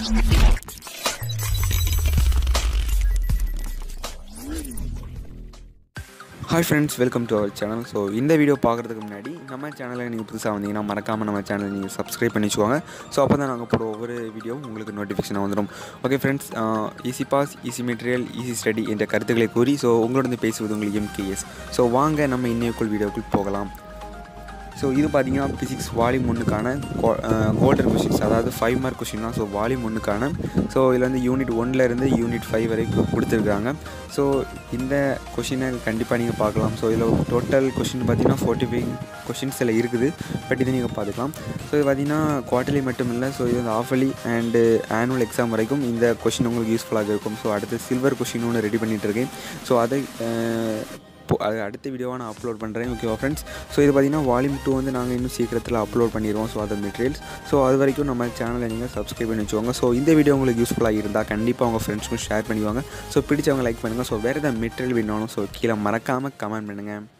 hi friends welcome to our channel so இந்த video பார்க்குறதுக்கு முன்னாடி நம்ம சேனலில் நீங்கள் புதுசாக வந்தீங்கன்னா மறக்காமல் நம்ம சேனலை நீங்கள் சப்ஸ்கிரைப் பண்ணி வச்சுக்கோங்க ஸோ அப்போ தான் நாங்கள் போடுற ஒவ்வொரு வீடியோவும் உங்களுக்கு நோட்டிஃபிகேஷன் வந்துடும் okay friends easy pass easy material easy study என்ற கருத்துக்களை கூறி ஸோ உங்களோட பேசுவது உங்களுக்கு எம்கேஎஸ் ஸோ வாங்க நம்ம இன்னைக்குள் வீடியோக்குள் போகலாம் ஸோ இது பார்த்தீங்கன்னா ஃபிசிக்ஸ் வால்யூம் ஒன்றுக்கான கோல்டன் கொஷின்ஸ் அதாவது ஃபைவ் மார்க் கொஷின் தான் ஸோ வால்யூம் ஒன்றுக்கான ஸோ இதில் வந்து யூனிட் ஒன்லேருந்து யூனிட் ஃபைவ் வரைக்கும் கொடுத்துருக்காங்க ஸோ இந்த கொஷினை கண்டிப்பாக நீங்கள் பார்க்கலாம் ஸோ இதில் டோட்டல் கொஷின் பார்த்தீங்கன்னா ஃபோர்ட்டி ஃபைவ் கொஷின்ஸ் இதில் இருக்குது பட் இதை நீங்கள் பார்த்துக்கலாம் ஸோ இது பார்த்தீங்கன்னா குவார்ட்டர்லி மட்டும் இல்லை ஸோ இது வந்து ஆஃபலி அண்டு ஆனுவல் எக்ஸாம் வரைக்கும் இந்த கொஷின் உங்களுக்கு யூஸ்ஃபுல்லாக இருக்கும் ஸோ அடுத்து சில்வர் கொஷின் ஒன்று ரெடி பண்ணிகிட்டு இருக்கேன் ஸோ அதை இப்போ அது அடுத்த வீடியோவாக நான் அப்லோட் பண்ணுறேன் ஓகேவா ஃப்ரெண்ட்ஸ் ஸோ இது பார்த்தீங்கன்னா வால்யூம் டூ வந்து நாங்கள் இன்னும் சீக்கிரத்தில் அப்லோட் பண்ணிடுவோம் ஸோ அதர் மெட்டீரியல்ஸ் ஸோ அது வரைக்கும் நம்ம சேனலை நீங்கள் சப்ஸ்கிரைப் பண்ணி வச்சுக்கோங்க ஸோ இந்த வீடியோ உங்களுக்கு யூஸ்ஃபுல்லாக இருந்தால் கண்டிப்பாக உங்கள் ஃப்ரெண்ட்ஸ்க்கும் ஷேர் பண்ணிவாங்க ஸோ பிடிச்சவங்க லைக் பண்ணுங்கள் ஸோ வேறு ஏதாவது மெட்டீரியல் வேணாலும் ஸோ கீழே மறக்காமல் கமெண்ட் பண்ணுங்கள்